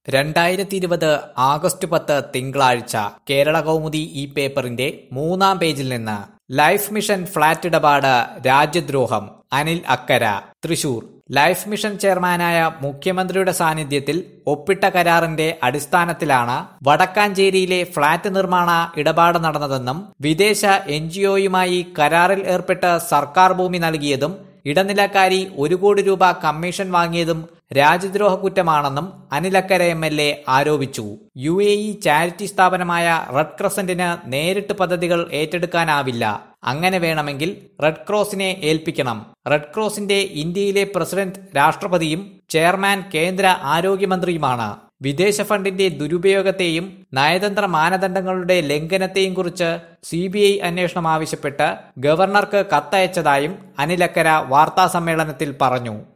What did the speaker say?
രണ്ടായിരത്തി ഇരുപത് ആഗസ്റ്റ് പത്ത് തിങ്കളാഴ്ച കേരള കൗമുദി ഈ പേപ്പറിന്റെ മൂന്നാം പേജിൽ നിന്ന് ലൈഫ് മിഷൻ ഫ്ളാറ്റ് ഇടപാട് രാജ്യദ്രോഹം അനിൽ അക്കര തൃശൂർ ലൈഫ് മിഷൻ ചെയർമാനായ മുഖ്യമന്ത്രിയുടെ സാന്നിധ്യത്തിൽ ഒപ്പിട്ട കരാറിന്റെ അടിസ്ഥാനത്തിലാണ് വടക്കാഞ്ചേരിയിലെ ഫ്ളാറ്റ് നിർമ്മാണ ഇടപാട് നടന്നതെന്നും വിദേശ എൻജിഒയുമായി കരാറിൽ ഏർപ്പെട്ട് സർക്കാർ ഭൂമി നൽകിയതും ഇടനിലക്കാരി ഒരു കോടി രൂപ കമ്മീഷൻ വാങ്ങിയതും രാജ്യദ്രോഹ കുറ്റമാണെന്നും അനിലക്കര എം എൽ എ ആരോപിച്ചു യു എ ഇ ചാരിറ്റി സ്ഥാപനമായ റെഡ് ക്രസന്റിന് നേരിട്ട് പദ്ധതികൾ ഏറ്റെടുക്കാനാവില്ല അങ്ങനെ വേണമെങ്കിൽ റെഡ് ക്രോസിനെ ഏൽപ്പിക്കണം റെഡ് ക്രോസിന്റെ ഇന്ത്യയിലെ പ്രസിഡന്റ് രാഷ്ട്രപതിയും ചെയർമാൻ കേന്ദ്ര ആരോഗ്യമന്ത്രിയുമാണ് വിദേശ ഫണ്ടിന്റെ ദുരുപയോഗത്തെയും നയതന്ത്ര മാനദണ്ഡങ്ങളുടെ ലംഘനത്തെയും കുറിച്ച് സി ബി ഐ അന്വേഷണം ആവശ്യപ്പെട്ട് ഗവർണർക്ക് കത്തയച്ചതായും അനിലക്കര വാർത്താസമ്മേളനത്തിൽ പറഞ്ഞു